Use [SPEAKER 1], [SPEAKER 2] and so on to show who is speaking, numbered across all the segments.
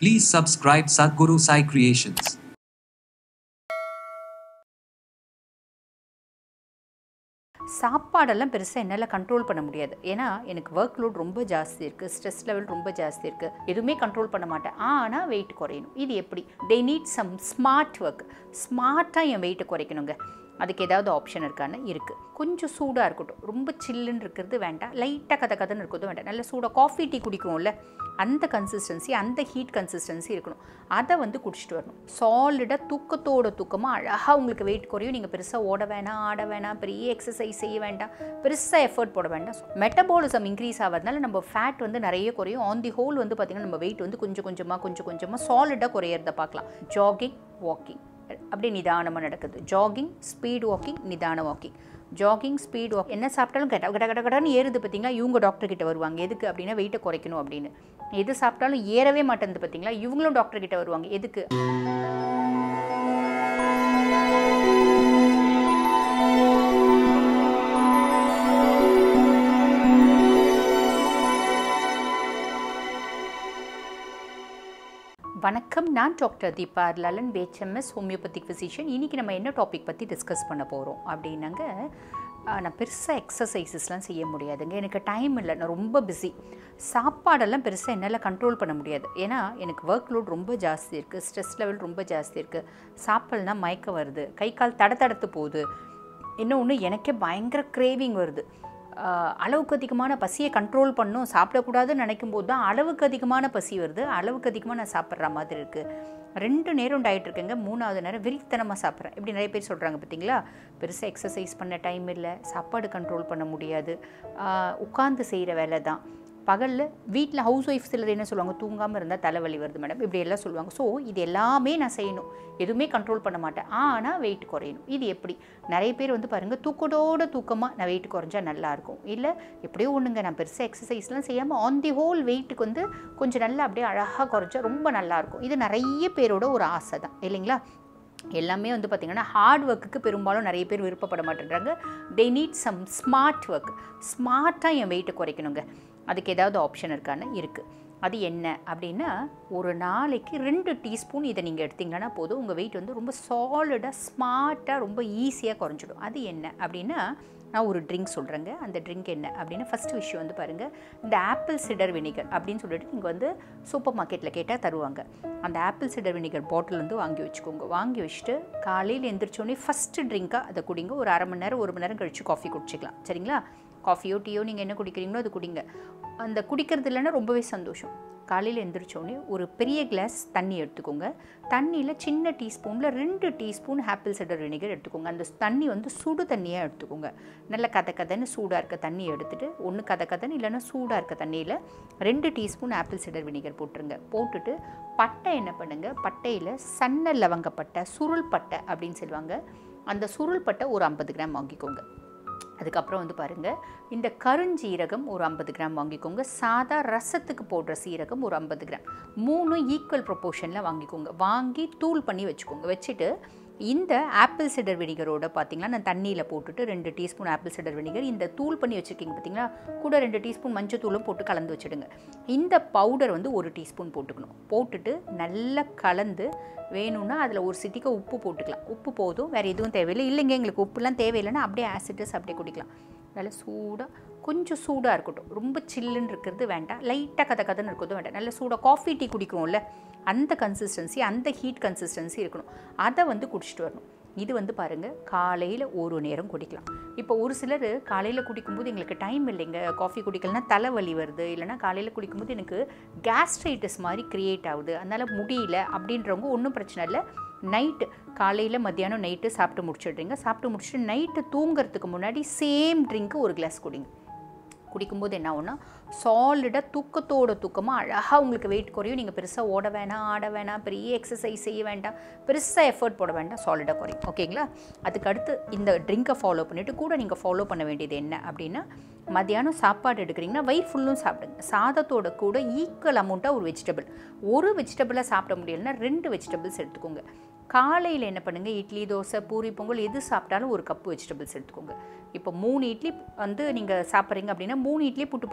[SPEAKER 1] Please subscribe Sadhguru Sai Creations.
[SPEAKER 2] சாப்பாடெல்லாம் பெருசாக என்னால் கண்ட்ரோல் பண்ண முடியாது ஏன்னா எனக்கு ஒர்க் லோட் ரொம்ப ஜாஸ்தி இருக்குது ஸ்ட்ரெஸ் லெவல் ரொம்ப ஜாஸ்தி இருக்குது எதுவுமே கண்ட்ரோல் பண்ண மாட்டேன் ஆனால் வெயிட் குறையணும் இது எப்படி they need some smart work ஸ்மார்ட்டாக என் வெயிட்டை குறைக்கணுங்க அதுக்கு ஏதாவது ஆப்ஷன் இருக்கான்னு இருக்குது கொஞ்சம் சூடாக இருக்கட்டும் ரொம்ப சில்லுன்னு இருக்கிறது வேண்டாம் லைட்டாக கதை கதைன்னு இருக்கிறதும் வேண்டாம் நல்ல சூடாக காஃபி டீ குடிக்குவோம்ல அந்த கன்சிஸ்டன்சி அந்த ஹீட் கன்சிஸ்டன்சி இருக்கணும் அதை வந்து குடிச்சிட்டு வரணும் சாலிடாக தூக்கத்தோட தூக்கமாக அழகாக உங்களுக்கு வெயிட் குறையும் நீங்கள் பெருசாக ஓட வேணாம் ஆட வேணாம் பெரிய எக்ஸசைஸ் செய்ய வேண்டாம் பெருசாக எஃபர்ட் போட வேண்டாம் மெட்டபாலிசம் இன்க்ரீஸ் ஆகிறதுனால நம்ம ஃபேட் வந்து நிறைய குறையும் ஆன் தி ஹோல் வந்து பார்த்திங்கன்னா நம்ம வெயிட் வந்து கொஞ்சம் கொஞ்சமாக கொஞ்சம் கொஞ்சமாக சாலிடாக குறையிறத பார்க்கலாம் ஜாகிங் வாக்கிங் அப்படி நிதானமாக நடக்குது ஜாகிங் ஸ்பீட் வாக்கிங் நிதான வாக்கிங் ஜாகிங் ஸ்பீட் வாக் என்ன சாப்பிட்டாலும் கட கட கட கடன்னு ஏறுது பார்த்தீங்களா இவங்க டாக்டர் கிட்ட வருவாங்க எதுக்கு அப்படின்னா வெயிட்டை குறைக்கணும் அப்படின்னு எது சாப்பிட்டாலும் ஏறவே மாட்டேங்குது பார்த்தீங்களா இவங்களும் டாக்டர் கிட்ட வருவாங்க எதுக்கு வணக்கம் நான் doctor Deepa Lalan BHMS homeopathic physician இன்றைக்கி நம்ம என்ன டாபிக் பற்றி டிஸ்கஸ் பண்ண போகிறோம் அப்படின்னாங்க ஆஹ், நான் பெருசாக எக்ஸசைசஸ்லாம் செய்ய முடியாதுங்க எனக்கு டைம் இல்லை நான் ரொம்ப பிஸி சாப்பாடெல்லாம் பெருசாக என்னால் கண்ட்ரோல் பண்ண முடியாது ஏன்னா எனக்கு ஒர்க் லோட் ரொம்ப ஜாஸ்தி இருக்குது ஸ்ட்ரெஸ் லெவல் ரொம்ப ஜாஸ்தி இருக்குது சாப்பிட்லாம் மயக்கம் வருது கை கால் தட தடத்து போகுது இன்னொன்று எனக்கே பயங்கர கிரேவிங் வருது ஆஹ் அளவுக்கு அதிகமான பசியை கண்ட்ரோல் பண்ணும் சாப்பிடக்கூடாதுன்னு நினைக்கும் போது தான் அளவுக்கு அதிகமான பசி வருது அளவுக்கு அதிகமாக நான் சாப்பிட்ற மாதிரி இருக்குது ரெண்டு நேரம் டயட் இருக்குங்க மூணாவது நேரம் வெறித்தனமாக சாப்பிட்றேன் இப்படி நிறைய பேர் சொல்கிறாங்க பார்த்தீங்களா பெருசாக எக்ஸசைஸ் பண்ண டைம் இல்லை சாப்பாடு கண்ட்ரோல் பண்ண முடியாது ஆஹ் உட்கார்ந்து செய்கிற வேலை தான் பகலில் வீட்டில் ஹவுஸ் ஒய்ஃப் சிலர் என்ன சொல்லுவாங்க தூங்காமல் இருந்தால் தலைவலி வருது மேடம் இப்படி எல்லாம் சொல்லுவாங்க ஸோ இது எல்லாமே நான் செய்யணும் எதுவுமே கண்ட்ரோல் பண்ண மாட்டேன் ஆனால் வெயிட் குறையணும் இது எப்படி நிறைய பேர் வந்து பாருங்கள் தூக்கத்தோட தூக்கமாக நான் வெயிட் குறைஞ்சா நல்லாயிருக்கும் இல்லை எப்படியோ ஒன்றுங்க நான் பெருசாக எக்ஸசைஸ்லாம் செய்யாமல் ஆன் தி ஹோல் வெயிட்டுக்கு வந்து கொஞ்சம் நல்லா அப்படியே அழகாக குறைஞ்சா ரொம்ப நல்லாயிருக்கும் இது நிறைய பேரோட ஒரு ஆசை தான் இல்லைங்களா எல்லாமே வந்து பார்த்திங்கன்னா ஹார்ட் ஒர்க்குக்கு பெரும்பாலும் நிறைய பேர் விருப்பப்பட மாட்டேன்றாங்க they need some smart work ஸ்மார்ட்டாக என் வெயிட்டை குறைக்கணுங்க அதுக்கு ஏதாவது ஆப்ஷன் இருக்கான்னு இருக்குது அது என்ன அப்படின்னா ஒரு நாளைக்கு ரெண்டு டீஸ்பூன் இதை நீங்கள் எடுத்தீங்கன்னா போதும் உங்கள் வெயிட் வந்து ரொம்ப சாலிடாக ஸ்மார்ட்டாக ரொம்ப ஈஸியாக குறைஞ்சிடும் அது என்ன அப்படின்னா நான் ஒரு ட்ரிங்க் சொல்கிறேங்க அந்த ட்ரிங்க் என்ன அப்படின்னா ஃபஸ்ட் விஷயம் வந்து பாருங்கள் இந்த ஆப்பிள் சிடர் வினிகர் அப்படின்னு சொல்லிட்டு நீங்கள் வந்து சூப்பர் மார்க்கெட்டில் கேட்டால் தருவாங்க அந்த ஆப்பிள் சிடர் வினிகர் பாட்டில் வந்து வாங்கி வச்சுக்கோங்க வாங்கி வச்சுட்டு காலையில் எந்திரிச்சோடனே ஃபஸ்ட்டு ட்ரிங்க்காக அதை குடிங்க ஒரு அரை மணி நேரம் ஒரு மணி நேரம் கழித்து காஃபி குடிச்சிக்கலாம் சரிங்களா காஃபியோ டீயோ நீங்கள் என்ன குடிக்கிறீங்களோ அது குடிங்க அந்த குடிக்கிறது இல்லைன்னா ரொம்பவே சந்தோஷம் காலையில் எந்திரிச்சோடனே ஒரு பெரிய கிளாஸ் தண்ணி எடுத்துக்கோங்க தண்ணியில் சின்ன டீஸ்பூனில் ரெண்டு டீஸ்பூன் ஆப்பிள் சிடர் வினிகர் எடுத்துக்கோங்க அந்த தண்ணி வந்து சுடு தண்ணியாக எடுத்துக்கோங்க நல்ல கதை கதைன்னு சூடாக இருக்க தண்ணி எடுத்துட்டு ஒன்று கதை கதைன்னு இல்லைன்னா சூடாக இருக்க தண்ணியில் ரெண்டு டீஸ்பூன் ஆப்பிள் சிடர் வினிகர் போட்டுருங்க போட்டுட்டு பட்டை என்ன பண்ணுங்கள் பட்டையில் சன்ன லவங்க பட்டை சுருள் பட்டை அப்படின்னு சொல்லுவாங்க அந்த சுருள் பட்டை ஒரு ஐம்பது கிராம் வாங்கிக்கோங்க அதுக்கப்புறம் வந்து பாருங்கள் இந்த கருஞ்சீரகம் ஒரு ஐம்பது கிராம் வாங்கிக்கோங்க சாதா ரசத்துக்கு போடுற சீரகம் ஒரு ஐம்பது கிராம் மூணு ஈக்குவல் ப்ரொப்போர்ஷனில் வாங்கிக்கோங்க வாங்கி தூள் பண்ணி வச்சுக்கோங்க வச்சுட்டு இந்த ஆப்பிள் சிடர் வினிகரோட பார்த்தீங்கன்னா நான் தண்ணியில் போட்டுட்டு ரெண்டு டீஸ்பூன் ஆப்பிள் சிடர் வினிகர் இந்த தூள் பண்ணி வச்சுருக்கீங்க பார்த்தீங்களா கூட ரெண்டு டீஸ்பூன் மஞ்சள் தூளும் போட்டு கலந்து வச்சுடுங்க இந்த பவுடர் வந்து ஒரு டீஸ்பூன் போட்டுக்கணும் போட்டுட்டு நல்லா கலந்து வேணும்னா அதில் ஒரு சிட்டிக்கு உப்பு போட்டுக்கலாம் உப்பு போதும் வேறு எதுவும் தேவையில்லை இல்லைங்க எங்களுக்கு உப்புலாம் தேவையில்லைன்னா அப்படியே ஆசிட்டஸ் அப்படியே குடிக்கலாம் நல்லா சூடாக கொஞ்சம் சூடாக இருக்கட்டும் ரொம்ப சில்லுன்னு இருக்கிறது வேண்டாம் லைட்டாக கதை கதைன்னு இருக்கிறதும் வேண்டாம் நல்ல சூடாக காஃபி டீ குடிக்குவோம்ல அந்த கன்சிஸ்டன்சி அந்த ஹீட் கன்சிஸ்டன்சி இருக்கணும் அதை வந்து குடிச்சிட்டு வரணும் இது வந்து பாருங்கள் காலையில் ஒரு நேரம் குடிக்கலாம் இப்போ ஒரு சிலர் காலையில் குடிக்கும்போது எங்களுக்கு டைம் இல்லைங்க காஃபி குடிக்கலனா தலைவலி வருது இல்லைனா காலையில் குடிக்கும்போது எனக்கு கேஸ்ட்ரைட்டிஸ் மாதிரி க்ரியேட் ஆகுது அதனால் முடியல அப்படின்றவங்க ஒன்றும் பிரச்சனை இல்லை நைட்டு காலையில் மத்தியானம் நைட்டு சாப்பிட்டு முடிச்சிடுறீங்க சாப்பிட்டு முடிச்சுட்டு நைட்டு தூங்குறதுக்கு முன்னாடி சேம் ட்ரிங்க்கு ஒரு கிளாஸ் குடிங்க குடிக்கும்போது என்ன ஆகும்னா சாலிடாக தூக்கத்தோட தூக்கமாக அழகாக உங்களுக்கு வெயிட் குறையும் நீங்கள் பெருசாக ஓட வேணாம் ஆட வேணாம் பெரிய எக்ஸசைஸ் செய்ய வேண்டாம் பெருசாக எஃபர்ட் போட வேண்டாம் சாலிடாக குறையும் ஓகேங்களா அதுக்கு அடுத்து இந்த ட்ரிங்கை ஃபாலோ பண்ணிவிட்டு கூட நீங்கள் ஃபாலோ பண்ண வேண்டியது என்ன அப்படின்னா மத்தியானம் சாப்பாடு எடுக்கிறீங்கன்னா வயிறு ஃபுல்லும் சாப்பிடுங்க சாதத்தோட கூட ஈக்குவல் அமௌண்ட்டாக ஒரு வெஜிடபிள் ஒரு வெஜிடபிளாக சாப்பிட முடியலன்னா ரெண்டு வெஜிடபிள்ஸ் எடுத்துக்கோங்க காலையில் என்ன பண்ணுங்கள் இட்லி தோசை பூரி பொங்கல் எது சாப்பிட்டாலும் ஒரு கப்பு வெஜிடபிள்ஸ் எடுத்துக்கோங்க இப்போ மூணு இட்லி வந்து நீங்கள் சாப்பிட்றீங்க அப்படின்னா மூணு இட்லி புட்டு புட்டு ஒரு கப்பில்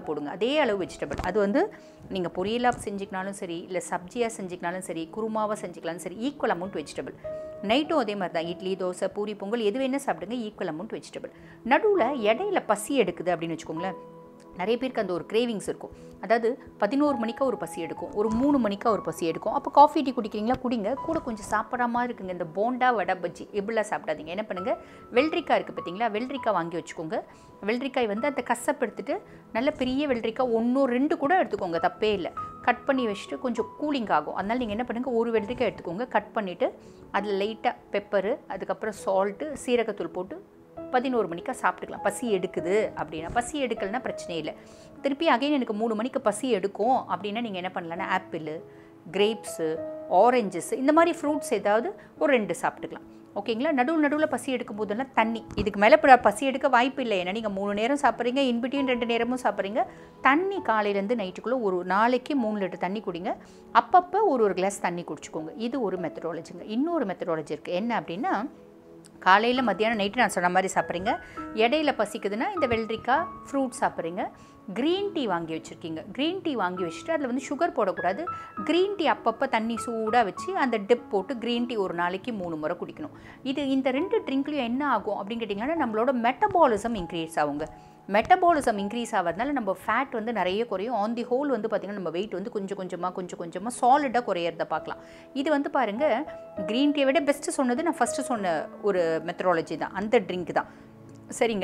[SPEAKER 2] கூட போடுங்க அதே அளவு வெஜிடபிள் அது வந்து நீங்கள் பொரியலாக செஞ்சுக்கினாலும் சரி இல்லை சப்ஜியாக செஞ்சுக்கினாலும் சரி குருமாவாக செஞ்சுக்கலாலும் சரி ஈக்குவல் அமௌண்ட் வெஜிடபிள் நைட்டும் அதே மாதிரி தான் இட்லி தோசை பூரி பொங்கல் எது வேணால் சாப்பிடுங்க ஈக்குவல் அமௌண்ட் வெஜிடபிள் நடுவில் இடையில பசி எடுக்குது அப்படின்னு வச்சுக்கோங்களேன் நிறைய பேருக்கு அந்த ஒரு கிரேவிங்ஸ் இருக்கும் அதாவது பதினோரு மணிக்கா ஒரு பசி எடுக்கும் ஒரு மூணு மணிக்கா ஒரு பசி எடுக்கும் அப்போ காஃபி டீ குடிக்கிறீங்களா குடிங்க கூட கொஞ்சம் சாப்பிட்ற மாதிரி இருக்குங்க இந்த போண்டா வடை பஜ்ஜி இப்படிலாம் சாப்பிடாதீங்க என்ன பண்ணுங்கள் வெள்ளரிக்காய் இருக்குது பார்த்தீங்களா வெள்ளரிக்காய் வாங்கி வச்சுக்கோங்க வெள்ளரிக்காய் வந்து அந்த கசப்பு எடுத்துட்டு நல்ல பெரிய வெள்ளரிக்காய் ஒன்று ரெண்டு கூட எடுத்துக்கோங்க தப்பே இல்லை கட் பண்ணி வச்சுட்டு கொஞ்சம் கூலிங் ஆகும் அதனால் நீங்கள் என்ன பண்ணுங்கள் ஒரு வெள்ளரிக்காய் எடுத்துக்கோங்க கட் பண்ணிவிட்டு அதில் லைட்டாக பெப்பரு அதுக்கப்புறம் சால்ட்டு சீரகத்தூள் போட்டு பதினோரு மணிக்கா சாப்பிட்டுக்கலாம் பசி எடுக்குது அப்படின்னா பசி எடுக்கலைன்னா பிரச்சனை இல்லை திருப்பி அகைன் எனக்கு மூணு மணிக்கு பசி எடுக்கும் அப்படின்னா நீங்கள் என்ன பண்ணலான்னா ஆப்பிள் கிரேப்ஸு ஆரஞ்சஸ் இந்த மாதிரி ஃப்ரூட்ஸ் ஏதாவது ஒரு ரெண்டு சாப்பிட்டுக்கலாம் ஓகேங்களா நடுவு நடுவில் பசி எடுக்கும் போதெல்லாம் தண்ணி இதுக்கு மேலே இப்போ பசி எடுக்க வாய்ப்பு இல்லை ஏன்னா நீங்கள் மூணு நேரம் சாப்பிட்றீங்க இன்பிட்வீன் ரெண்டு நேரமும் சாப்பிட்றீங்க தண்ணி காலையிலேருந்து நைட்டுக்குள்ளே ஒரு நாளைக்கு மூணு லிட்டர் தண்ணி குடிங்க அப்பப்போ ஒரு ஒரு கிளாஸ் தண்ணி குடிச்சுக்கோங்க இது ஒரு மெத்தடாலஜிங்க இன்னொரு மெத்தடாலஜி இருக்குது என்ன அப்படின்னா காலையில் மத்தியானம் நைட்டு நான் சொன்ன மாதிரி சாப்பிட்றீங்க இடையில பசிக்குதுன்னா இந்த வெள்ளரிக்காய் ஃப்ரூட் சாப்பிட்றீங்க க்ரீன் டீ வாங்கி வச்சுருக்கீங்க க்ரீன் டீ வாங்கி வச்சுட்டு அதில் வந்து சுகர் போடக்கூடாது க்ரீன் டீ அப்பப்போ தண்ணி சூடாக வச்சு அந்த டிப் போட்டு க்ரீன் டீ ஒரு நாளைக்கு மூணு முறை குடிக்கணும் இது இந்த ரெண்டு ட்ரிங்க்லையும் என்ன ஆகும் அப்படின்னு கேட்டிங்கன்னா நம்மளோட மெட்டபாலிசம் இன்க்ரீஸ் ஆகுங்க மெட்டபாலிசம் இன்க்ரீஸ் ஆகிறதுனால நம்ம ஃபேட் வந்து நிறைய குறையும் ஆன் தி ஹோல் வந்து பார்த்திங்கன்னா நம்ம வெயிட் வந்து கொஞ்சம் கொஞ்சமாக கொஞ்சம் கொஞ்சமாக சாலிடாக குறையிறத பார்க்கலாம் இது வந்து பாருங்கள் க்ரீன் டீயை விட பெஸ்ட்டு சொன்னது நான் ஃபஸ்ட்டு சொன்ன ஒரு மெத்தடாலஜி தான் அந்த ட்ரிங்க் தான் சரிங்க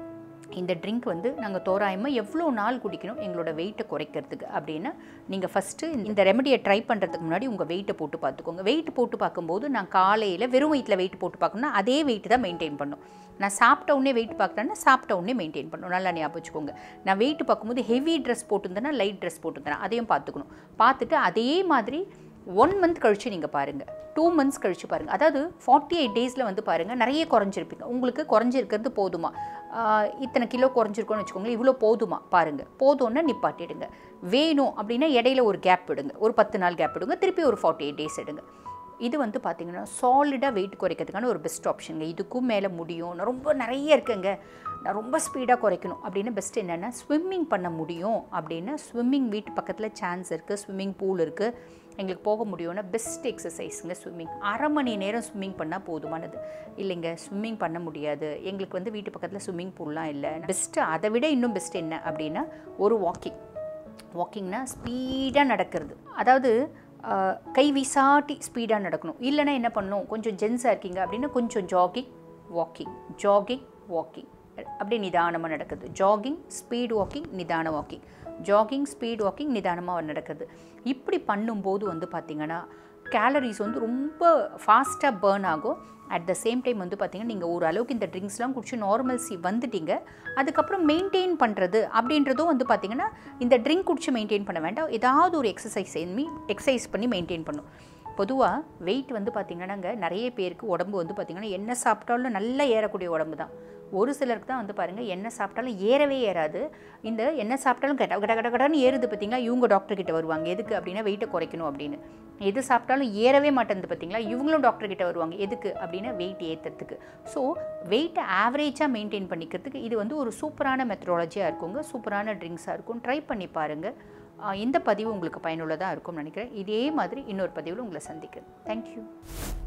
[SPEAKER 2] இந்த ட்ரிங்க் வந்து நாங்கள் தோராயமாக எவ்வளோ நாள் குடிக்கணும் எங்களோட வெயிட்டை குறைக்கிறதுக்கு அப்படின்னா நீங்கள் ஃபஸ்ட்டு இந்த ரெமடியை ட்ரை பண்ணுறதுக்கு முன்னாடி உங்கள் வெயிட்டை போட்டு பார்த்துக்கோங்க வெயிட் போட்டு பார்க்கும்போது நான் காலையில் வெறும் வெயிட்டில் வெயிட் போட்டு பார்க்கணும்னா அதே வெயிட் தான் மெயின்டைன் பண்ணும் நான் சாப்பிட்ட உடனே வெயிட் பார்க்குறேன்னா சாப்பிட்ட உடனே மெயின்டைன் பண்ணணும் நல்லா ஞாபகம் வச்சுக்கோங்க நான் வெயிட் பார்க்கும்போது ஹெவி ட்ரெஸ் போட்டிருந்தேன்னா லைட் ட்ரெஸ் போட்டிருந்தேன் அதையும் பார்த்துக்கணும் பார்த்துட்டு அதே மாதிரி ஒன் மந்த் கழித்து நீங்கள் பாருங்கள் டூ மந்த்ஸ் கழித்து பாருங்கள் அதாவது ஃபார்ட்டி எயிட் டேஸில் வந்து பாருங்கள் நிறைய குறைஞ்சிருப்பீங்க உங்களுக்கு குறைஞ்சிருக்கிறது போதுமா ஆஹ் இத்தனை கிலோ குறைஞ்சிருக்கோன்னு வச்சுக்கோங்களேன் இவ்வளோ போதுமா பாருங்கள் போதும்னா நிப்பாட்டிடுங்க வேணும் அப்படின்னா இடையில ஒரு கேப் விடுங்க ஒரு பத்து நாள் கேப் விடுங்க திருப்பி ஒரு ஃபார்ட்டி எயிட் டேஸ் எடுங்க இது வந்து பார்த்தீங்கன்னா சாலிடாக வெயிட் குறைக்கிறதுக்கான ஒரு பெஸ்ட் ஆப்ஷனுங்க இதுக்கும் மேலே முடியும் நான் ரொம்ப நிறைய இருக்குங்க நான் ரொம்ப ஸ்பீடாக குறைக்கணும் அப்படின்னு பெஸ்ட் என்னென்னா ஸ்விம்மிங் பண்ண முடியும் அப்படின்னா ஸ்விம்மிங் வீட்டு பக்கத்தில் சான்ஸ் இருக்குது ஸ்விம்மிங் பூல் இருக்குது எங்களுக்கு போக முடியும்னா பெஸ்ட் எக்ஸசைஸுங்க ஸ்விம்மிங் அரை மணி நேரம் ஸ்விம்மிங் பண்ணால் போதுமானது இல்லைங்க ஸ்விம்மிங் பண்ண முடியாது எங்களுக்கு வந்து வீட்டு பக்கத்தில் ஸ்விம்மிங் பூல்லாம் இல்லை பெஸ்ட்டு அதை விட இன்னும் பெஸ்ட் என்ன அப்படின்னா ஒரு வாக்கிங் வாக்கிங்னா ஸ்பீடாக நடக்கிறது அதாவது ஆஹ், கை வீசாட்டி ஸ்பீடாக நடக்கணும் இல்லைன்னா என்ன பண்ணணும் கொஞ்சம் ஜென்ஸாக இருக்கீங்க அப்படின்னா கொஞ்சம் ஜாகிங் வாக்கிங் ஜாகிங் வாக்கிங் அப்படியே நிதானமாக நடக்குது ஜாகிங் ஸ்பீட் வாக்கிங் நிதான வாக்கிங் ஜாகிங் ஸ்பீட் வாக்கிங் நிதானமாக நடக்குது இப்படி பண்ணும்போது வந்து பார்த்திங்கன்னா கேலரிஸ் வந்து ரொம்ப ஃபாஸ்ட்டாக பேர்ன் ஆகும் அட் த சேம் டைம் வந்து பார்த்திங்கன்னா நீங்கள் ஒரு அளவுக்கு இந்த ட்ரிங்க்ஸ்லாம் குடிச்சு நார்மல்சி வந்துட்டீங்க அதுக்கப்புறம் மெயின்டைன் பண்ணுறது அப்படின்றதும் வந்து பார்த்திங்கன்னா இந்த ட்ரிங்க் குடிச்சு மெயின்டைன் பண்ண வேண்டாம் ஏதாவது ஒரு எக்ஸசைஸ் மீ எக்ஸசைஸ் பண்ணி மெயின்டைன் பண்ணும் பொதுவாக வெயிட் வந்து பார்த்திங்கன்னாங்க நிறைய பேருக்கு உடம்பு வந்து பார்த்திங்கன்னா என்ன சாப்பிட்டாலும் நல்லா ஏறக்கூடிய உடம்பு தான் ஒரு சிலருக்கு தான் வந்து பாருங்கள் என்ன சாப்பிட்டாலும் ஏறவே ஏறாது இந்த என்ன சாப்பிட்டாலும் கட கட கட கடன்னு ஏறுது பார்த்தீங்களா இவங்க டாக்டர் கிட்ட வருவாங்க எதுக்கு அப்படின்னா வெயிட்டை குறைக்கணும் அப்படின்னு எது சாப்பிட்டாலும் ஏறவே மாட்டேங்குது பார்த்தீங்களா இவங்களும் டாக்டர் கிட்ட வருவாங்க எதுக்கு அப்படின்னா வெயிட் ஏற்றுறதுக்கு ஸோ வெயிட்டை ஆவரேஜாக மெயின்டைன் பண்ணிக்கிறதுக்கு இது வந்து ஒரு சூப்பரான மெத்தடாலஜியாக இருக்குங்க சூப்பரான ட்ரிங்க்ஸாக இருக்கும் ட்ரை பண்ணி பாருங்கள் ஆஹ் இந்த பதிவு உங்களுக்கு பயனுள்ளதாக இருக்கும்னு நினைக்கிறேன் இதே மாதிரி இன்னொரு பதிவில் உங்களை சந்திக்கிறேன் தேங்க்யூ